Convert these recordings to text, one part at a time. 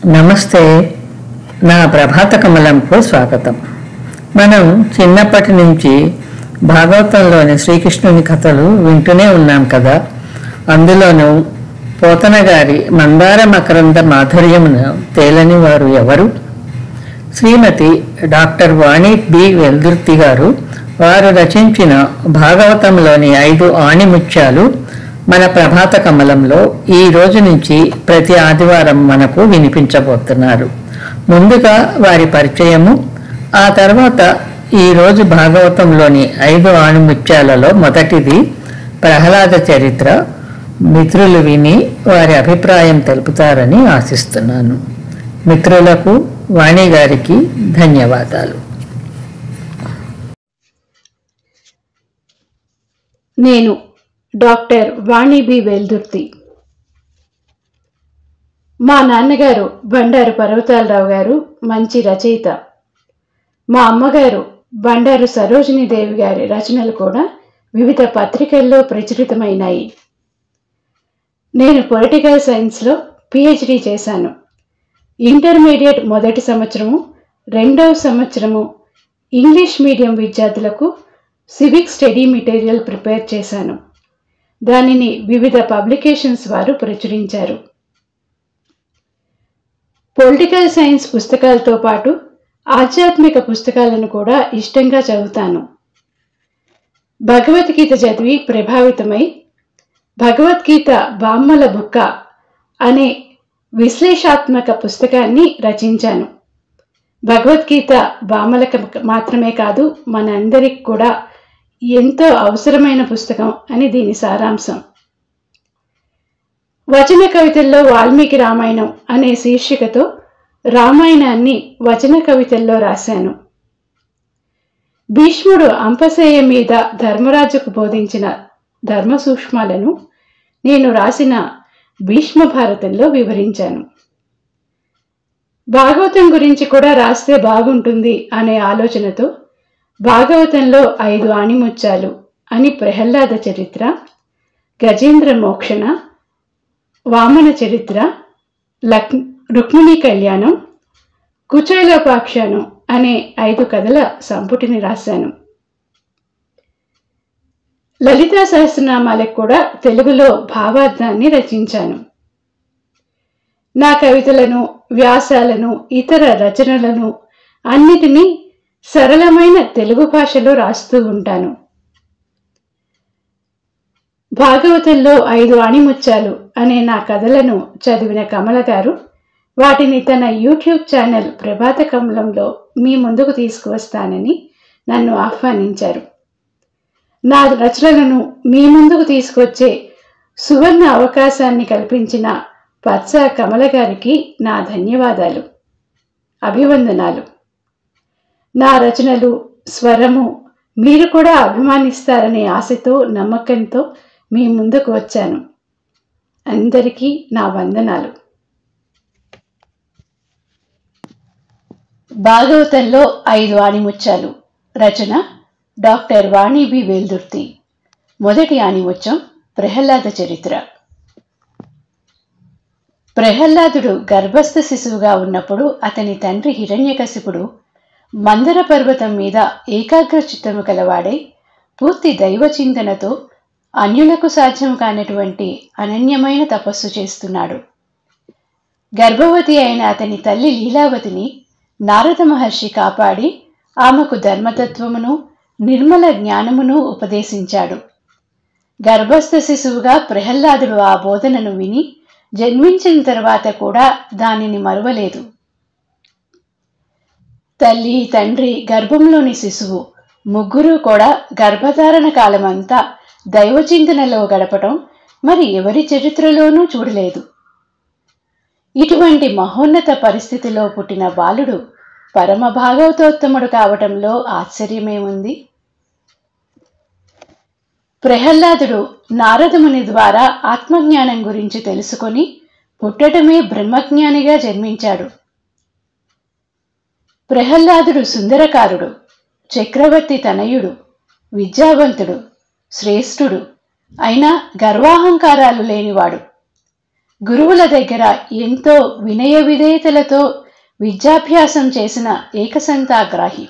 నమస్తే నా ప్రభాత కమలంకు స్వాగతం మనం చిన్నప్పటి నుంచి భాగవతంలోని శ్రీకృష్ణుని కథలు వింటూనే ఉన్నాం కదా అందులోనూ పోతన గారి మందార మకరంద మాధుర్యమును తేలని వారు ఎవరు శ్రీమతి డాక్టర్ వాణి బి వెల్దుర్తి గారు వారు రచించిన భాగవతంలోని ఐదు ఆణిముత్యాలు మన ప్రభాత కమలంలో ఈ రోజు నుంచి ప్రతి ఆదివారం మనకు వినిపించబోతున్నారు ముందుగా వారి పరిచయము ఆ తర్వాత ఈ రోజు భాగవతంలోని ఐదు ఆణిముత్యాలలో మొదటిది ప్రహ్లాద చరిత్ర మిత్రులు విని వారి అభిప్రాయం తెలుపుతారని ఆశిస్తున్నాను మిత్రులకు వాణి గారికి ధన్యవాదాలు నేను డాక్టర్ వాణి బి వెల్దుర్తి మా నాన్నగారు బండారు పర్వతాలరావు గారు మంచి రచయిత మా అమ్మగారు బండారు సరోజినీదేవి గారి రచనలు కూడా వివిధ పత్రికల్లో ప్రచురితమైనాయి నేను పొలిటికల్ సైన్స్లో పిహెచ్డి చేశాను ఇంటర్మీడియట్ మొదటి సంవత్సరము రెండవ సంవత్సరము ఇంగ్లీష్ మీడియం విద్యార్థులకు సివిక్ స్టడీ మెటీరియల్ ప్రిపేర్ చేశాను దానిని వివిధ పబ్లికేషన్స్ వారు ప్రచురించారు పొలిటికల్ సైన్స్ పుస్తకాలతో పాటు ఆధ్యాత్మిక పుస్తకాలను కూడా ఇష్టంగా చదువుతాను భగవద్గీత చదివి ప్రభావితమై భగవద్గీత బామ్మల బుక్క అనే విశ్లేషాత్మక పుస్తకాన్ని రచించాను భగవద్గీత బామలకు మాత్రమే కాదు మనందరికి కూడా ఎంతో అవసరమైన పుస్తకం అని దీని సారాంశం వచన కవితల్లో వాల్మీకి రామాయణం అనే శీర్షికతో రామాయణాన్ని వచన కవితల్లో రాశాను భీష్ముడు అంపశయ్య మీద ధర్మరాజుకు బోధించిన ధర్మ సూక్ష్మాలను నేను రాసిన భీష్మ భారతంలో వివరించాను భాగవతం గురించి కూడా రాస్తే బాగుంటుంది అనే ఆలోచనతో భాగవతంలో ఐదు ఆణిముత్యాలు అని ప్రహ్లాద చరిత్ర గజేంద్ర మోక్షణ వామన చరిత్ర లక్ రుక్మిణి కళ్యాణం కుచైలోపాఖ్యానం అనే ఐదు కథల సంపుటిని రాశాను లలితా సహస్రనామాలకు కూడా తెలుగులో భావార్థాన్ని రచించాను నా కవితలను వ్యాసాలను ఇతర రచనలను అన్నిటినీ సరళమైన తెలుగు భాషలో రాస్తూ ఉంటాను భాగవతంలో ఐదు ఆణిముత్యాలు అనే నా కథలను చదివిన కమల గారు వాటిని తన యూట్యూబ్ ఛానల్ ప్రభాత కమలంలో మీ ముందుకు తీసుకువస్తానని నన్ను ఆహ్వానించారు నా రచనలను మీ ముందుకు తీసుకొచ్చే సువర్ణ అవకాశాన్ని కల్పించిన పచ్చ కమల గారికి నా ధన్యవాదాలు అభివందనాలు నా రచనలు స్వరము మీరు కూడా అభిమానిస్తారనే ఆశతో నమ్మకంతో మీ ముందుకు వచ్చాను అందరికీ నా వందనాలు భాగవతంలో ఐదు ఆణిముత్యాలు రచన డాక్టర్ వాణి బి వేల్దుర్తి మొదటి ఆణిముత్యం ప్రహ్లాద చరిత్ర ప్రహ్లాదుడు గర్భస్థ శిశువుగా ఉన్నప్పుడు అతని తండ్రి హిరణ్యకశిపుడు మందర పర్వతం మీద ఏకాగ్ర చిత్తము కలవాడై పూర్తి దైవ చింతనతో అన్యులకు సాధ్యం కానటువంటి అనన్యమైన తపస్సు చేస్తున్నాడు గర్భవతి అయిన అతని తల్లి లీలావతిని నారద మహర్షి కాపాడి ఆమెకు ధర్మతత్వమును నిర్మల జ్ఞానమును ఉపదేశించాడు గర్భస్థ శిశువుగా ప్రహ్లాదుడు ఆ బోధనను విని జన్మించిన తర్వాత కూడా దానిని మరువలేదు తల్లి తండ్రి గర్భంలోని శిశువు ముగ్గురు కూడా గర్భధారణ కాలమంతా దైవచింతనలో గడపటం మరి ఎవరి చరిత్రలోనూ చూడలేదు ఇటువంటి మహోన్నత పరిస్థితిలో పుట్టిన బాలుడు పరమ భాగవతోత్తముడు కావటంలో ఆశ్చర్యమేముంది ప్రహ్లాదుడు నారదముని ద్వారా ఆత్మజ్ఞానం గురించి తెలుసుకొని పుట్టటమే బ్రహ్మజ్ఞానిగా జన్మించాడు ప్రహ్లాదుడు సుందరకారుడు చక్రవర్తి తనయుడు విద్యావంతుడు శ్రేష్ఠుడు అయినా గర్వాహంకారాలు లేనివాడు గురువుల దగ్గర ఎంతో వినయ విధేయతలతో విద్యాభ్యాసం చేసిన ఏకసంతాగ్రాహి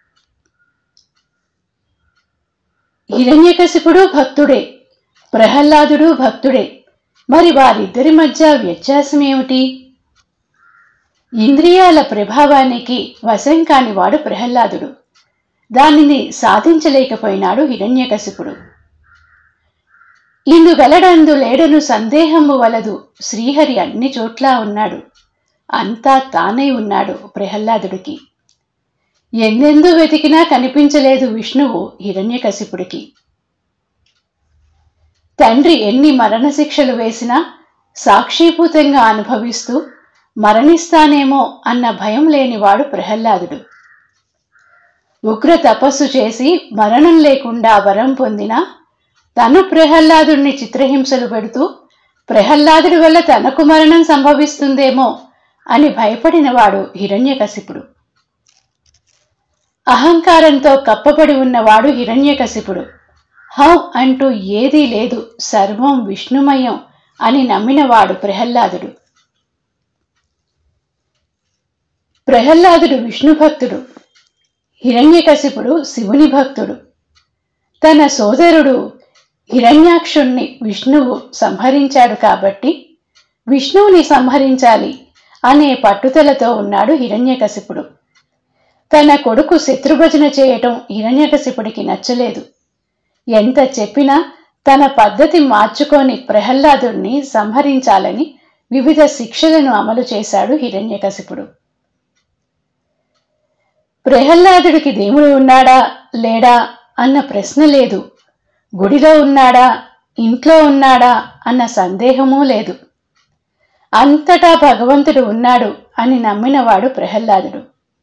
హిరణ్యకశిపుడు భక్తుడే ప్రహ్లాదుడు భక్తుడే మరి వారిద్దరి మధ్య వ్యత్యాసం ఏమిటి ఇంద్రియాల ప్రభావానికి వశం కానివాడు ప్రహ్లాదుడు దానిని సాధించలేకపోయినాడు హిరణ్యకశిపుడు ఇందుగలడందు లేడను సందేహము వలదు శ్రీహరి అన్ని చోట్ల ఉన్నాడు అంతా తానే ఉన్నాడు ప్రహ్లాదుడికి ఎందెందు వెతికినా కనిపించలేదు విష్ణువు హిరణ్యకశిపుడికి తండ్రి ఎన్ని మరణశిక్షలు వేసినా సాక్షీభూతంగా అనుభవిస్తూ మరణిస్తానేమో అన్న భయం లేనివాడు ప్రహ్లాదుడు ఉగ్ర తపస్సు చేసి మరణం లేకుండా వరం పొందిన తను ప్రహ్లాదుడిని చిత్రహింసలు పెడుతూ ప్రహ్లాదుడి వల్ల తనకు మరణం సంభవిస్తుందేమో అని భయపడినవాడు హిరణ్యకశిపుడు అహంకారంతో కప్పబడి ఉన్నవాడు హిరణ్యకశిపుడు హౌ అంటూ ఏదీ లేదు సర్వం విష్ణుమయం అని నమ్మినవాడు ప్రహ్లాదుడు ప్రహ్లాదుడు విష్ణు భక్తుడు హిరణ్యకశిపుడు శివుని భక్తుడు తన సోదరుడు హిరణ్యాక్షుణ్ణి విష్ణువు సంహరించాడు కాబట్టి విష్ణువుని సంహరించాలి అనే పట్టుదలతో ఉన్నాడు హిరణ్యకశిపుడు తన కొడుకు శత్రుభజన చేయటం హిరణ్యకశిపుడికి నచ్చలేదు ఎంత చెప్పినా తన పద్ధతి మార్చుకొని ప్రహ్లాదుడిని సంహరించాలని వివిధ శిక్షలను అమలు చేశాడు హిరణ్యకశిపుడు ప్రహ్లాదుడికి దేవుడు ఉన్నాడా లేడా అన్న ప్రశ్న లేదు గుడిలో ఉన్నాడా ఇంట్లో ఉన్నాడా అన్న సందేహమూ లేదు అంతటా భగవంతుడు ఉన్నాడు అని నమ్మినవాడు ప్రహ్లాదుడు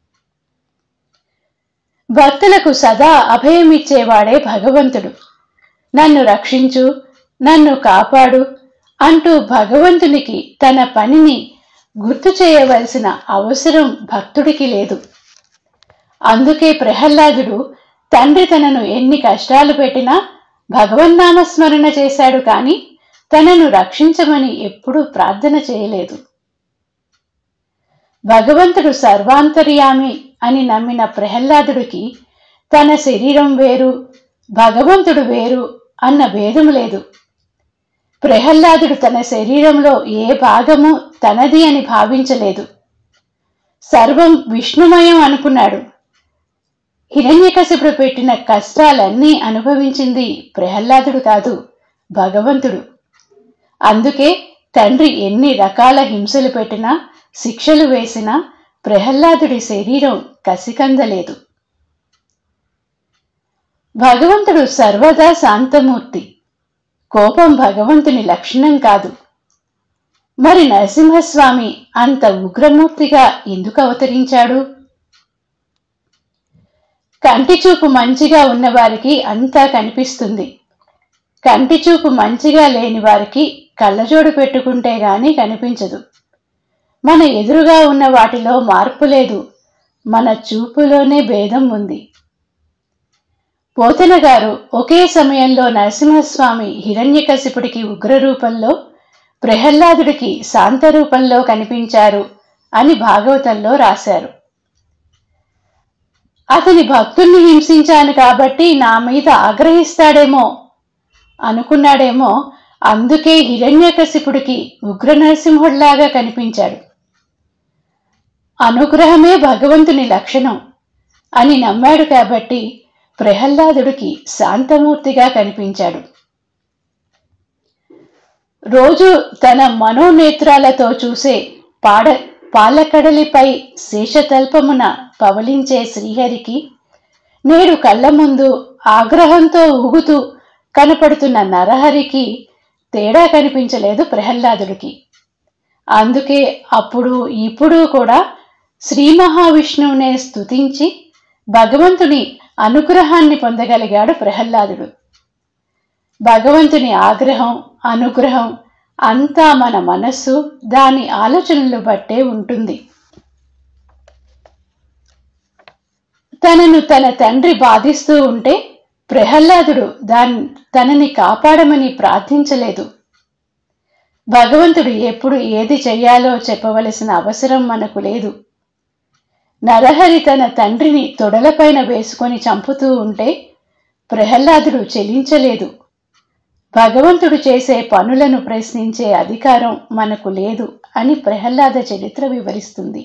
భక్తులకు సదా అభయమిచ్చేవాడే భగవంతుడు నన్ను రక్షించు నన్ను కాపాడు అంటూ భగవంతునికి తన పనిని గుర్తు చేయవలసిన అవసరం భక్తుడికి లేదు అందుకే ప్రహ్లాదుడు తండ్రి తనను ఎన్ని కష్టాలు పెట్టినా భగవన్నామస్మరణ చేశాడు కానీ తనను రక్షించమని ఎప్పుడూ ప్రార్థన చేయలేదు భగవంతుడు సర్వాంతర్యామి అని నమ్మిన ప్రహ్లాదుడికి తన శరీరం వేరు భగవంతుడు వేరు అన్న భేదం లేదు ప్రహ్లాదుడు తన శరీరంలో ఏ భాగము తనది అని భావించలేదు సర్వం విష్ణుమయం అనుకున్నాడు హిరణ్యకశిపుడు పెట్టిన కష్టాలన్నీ అనుభవించింది ప్రహ్లాదుడు కాదు భగవంతుడు అందుకే తండ్రి ఎన్ని రకాల హింసలు పెట్టినా శిక్షలు వేసినా ప్రహ్లాదుడి శరీరం కసికందలేదు భగవంతుడు సర్వదా శాంతమూర్తి కోపం భగవంతుని లక్షణం కాదు మరి నరసింహస్వామి అంత ఉగ్రమూర్తిగా ఎందుకు అవతరించాడు కంటి చూపు మంచిగా ఉన్నవారికి అంతా కనిపిస్తుంది కంటి చూపు మంచిగా లేని వారికి కళ్ళజోడు పెట్టుకుంటే గాని కనిపించదు మన ఎదురుగా ఉన్న వాటిలో మార్పు లేదు మన చూపులోనే భేదం ఉంది పోతన గారు ఒకే సమయంలో నరసింహస్వామి హిరణ్యకశిపుడికి ఉగ్ర రూపంలో ప్రహ్లాదుడికి శాంత రూపంలో కనిపించారు అని భాగవతంలో రాశారు అతని భక్తుల్ని హింసించాను కాబట్టి నా మీద ఆగ్రహిస్తాడేమో అనుకున్నాడేమో అందుకే హిరణ్యకశిపుడికి ఉగ్ర నరసింహుడిలాగా కనిపించాడు అనుగ్రహమే భగవంతుని లక్షణం అని నమ్మాడు కాబట్టి ప్రహ్లాదుడికి శాంతమూర్తిగా కనిపించాడు రోజు తన మనోనేత్రాలతో చూసే పాడ పాలకడలిపై శేషతల్పమున పవలించే శ్రీహరికి నేడు కళ్ళ ముందు ఆగ్రహంతో ఊగుతూ కనపడుతున్న నరహరికి తేడా కనిపించలేదు ప్రహ్లాదుడికి అందుకే అప్పుడు ఇప్పుడు కూడా శ్రీ మహావిష్ణువునే స్తుతించి భగవంతుని అనుగ్రహాన్ని పొందగలిగాడు ప్రహ్లాదుడు భగవంతుని ఆగ్రహం అనుగ్రహం అంతా మన మనస్సు దాని ఆలోచనలు బట్టే ఉంటుంది తనను తన తండ్రి బాధిస్తూ ఉంటే ప్రహ్లాదుడు దాన్ తనని కాపాడమని ప్రార్థించలేదు భగవంతుడు ఎప్పుడు ఏది చెయ్యాలో చెప్పవలసిన అవసరం మనకు లేదు నరహరి తన తండ్రిని తొడలపైన వేసుకొని చంపుతూ ఉంటే ప్రహ్లాదుడు చెలించలేదు భగవంతుడు చేసే పనులను ప్రశ్నించే అధికారం మనకు లేదు అని ప్రహ్లాద చరిత్ర వివరిస్తుంది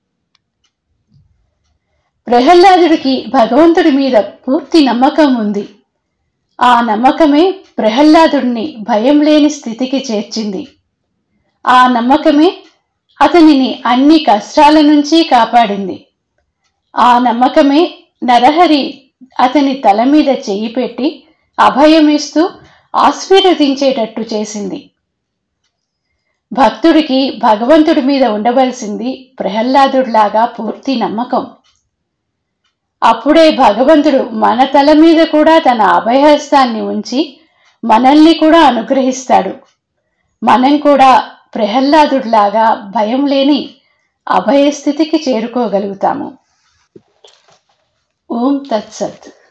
ప్రహ్లాదుడికి భగవంతుడి మీద పూర్తి నమ్మకం ఉంది ఆ నమ్మకమే ప్రహ్లాదుడిని భయం లేని స్థితికి చేర్చింది ఆ నమ్మకమే అతనిని అన్ని కష్టాల నుంచి కాపాడింది ఆ నమ్మకమే నరహరి అతని తల మీద చెయ్యి పెట్టి అభయమిస్తూ ఆశీర్వదించేటట్టు చేసింది భక్తుడికి భగవంతుడి మీద ఉండవలసింది ప్రహ్లాదుడిలాగా పూర్తి నమ్మకం అప్పుడే భగవంతుడు మన తల మీద కూడా తన అభయహస్తాన్ని ఉంచి మనల్ని కూడా అనుగ్రహిస్తాడు మనం కూడా ప్రహ్లాదుడిలాగా భయం లేని అభయస్థితికి చేరుకోగలుగుతాము ఓం తత్సత్